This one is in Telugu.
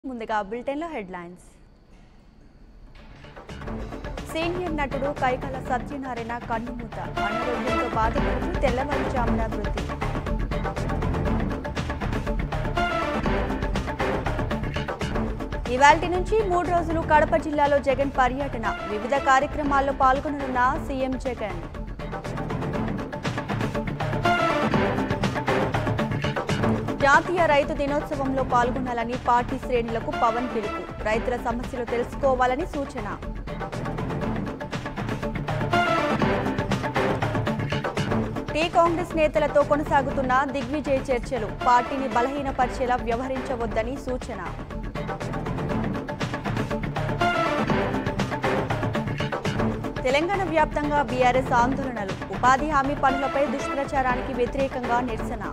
ముందుగా బులెటిన్లో హెడ్లైన్స్ సీనియర్ నటుడు కైకాల సత్యనారాయణ కన్నుమూత అనారోగ్యంతో బాధపడుతూ తెల్లవారుజామున మృతి ఇవాల్టి నుంచి మూడు రోజులు కడప జిల్లాలో జగన్ పర్యటన వివిధ కార్యక్రమాల్లో పాల్గొననున్న సీఎం జగన్ జాతీయ రైతు దినోత్సవంలో పాల్గొనాలని పార్టీ శ్రేణులకు పవన్ పిలుపు రైతుల సమస్యలు తెలుసుకోవాలని సూచన టీ కాంగ్రెస్ నేతలతో కొనసాగుతున్న దిగ్విజయ్ చర్చలు పార్టీని బలహీనపరిచేలా వ్యవహరించవద్దని సూచన తెలంగాణ వ్యాప్తంగా బీఆర్ఎస్ ఆందోళనలు ఉపాధి హామీ పనులపై దుష్ప్రచారానికి వ్యతిరేకంగా నిరసన